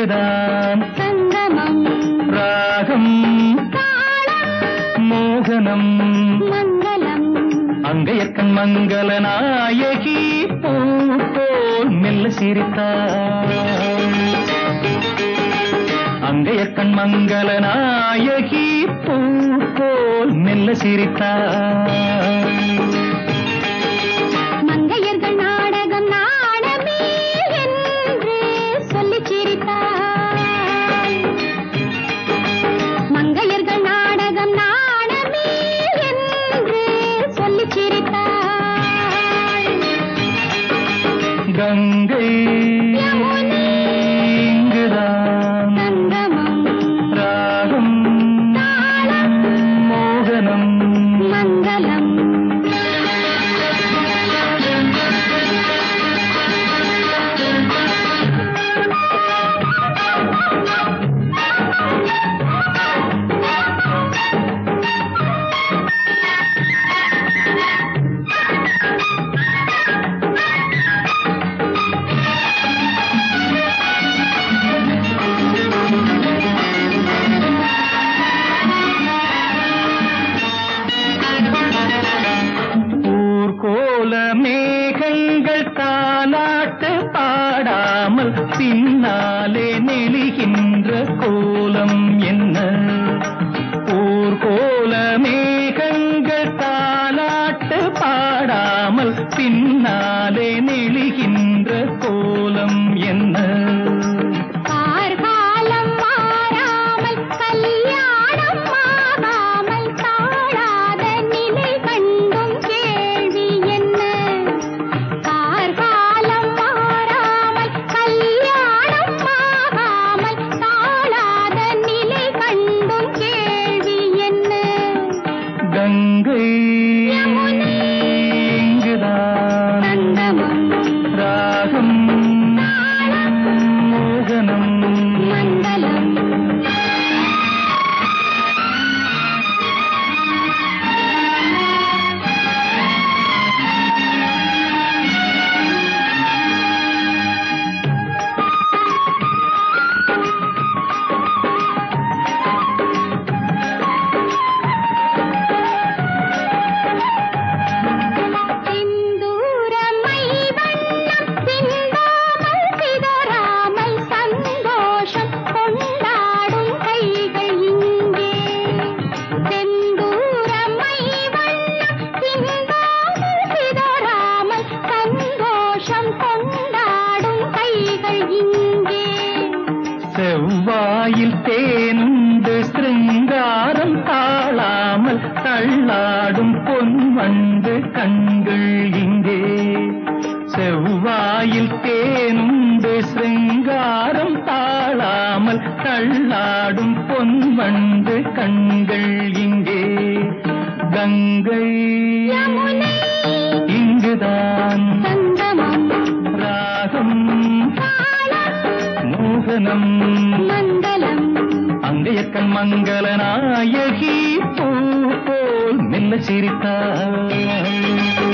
இங்குதான் சங்கமம் ராகம் தாளம் மோகனம் மங்களம் அங்கையக்கண் மங்கள நாயகி பூ போல் மெல்ல சிரித்தாள் அங்கையக்கண் மங்கள நாயகி பூ போல் மெல்ல சிரித்தாள் மங்கையர்கள் நாடகம் நாடமே என்று சொல்லிச் சிரித்தாள் மங்கையர்கள் நாடகம் நாடமே என்று சொல்லிச் சிரித்தாள் கங்கை யமுனை இங்குதான் சங்கமம் ராகம் தாளம் மோகனம் மங்களம் ஊர்கோல மேகங்கள் தாலாட்டு பாடாமல் பின்னாலே நெளிகின்ற கோலம் என்ன ஊர்கோல மேகங்கள் தாலாட்டு பாடாமல் பின்னாலே நெளிகின்ற கோலம் என்ன கார்காலம் மாறாமல் கல்யாணம் ஆகாமல் தாழாத நிலை கண்டும் கேள்வி என்ன கார்காலம் மாறாமல் கல்யாணம் ஆகாமல் தாழாத நிலை கண்டும் கேள்வி என்ன கங்கை யமுனை இங்குதான் சங்கமம் ராகம் தாளம் மோகனம் மங்களம் சிந்தூரமை வண்ணம் சிந்தாமல் சிதறாமல் சந்தோஷம் கொண்டாடும் கைகள் இங்கே செந்தூரமை வண்ணம் சிந்தாமல் சிதறாமல் சந்தோஷம் கொண்டாடும் கைகள் இங்கே செவ்வாயில் தேனுண்டு சிருங்காரம் தாழாமல் தள்ளாடும் பொன்வண்டு கண்கள் இங்கே செவ்வாயில் தேனுண்டு சிருங்காரம் தாழாமல் தள்ளாடும் பொன்வண்டு கண்கள் இங்கே கங்கை யமுனை இங்குதான் சங்கமம் ராகம் தாளம் மோகனம் மங்களம் அங்கையக்கண் மங்கள நாயகி பூ போல் மெல்ல சிரித்தாள்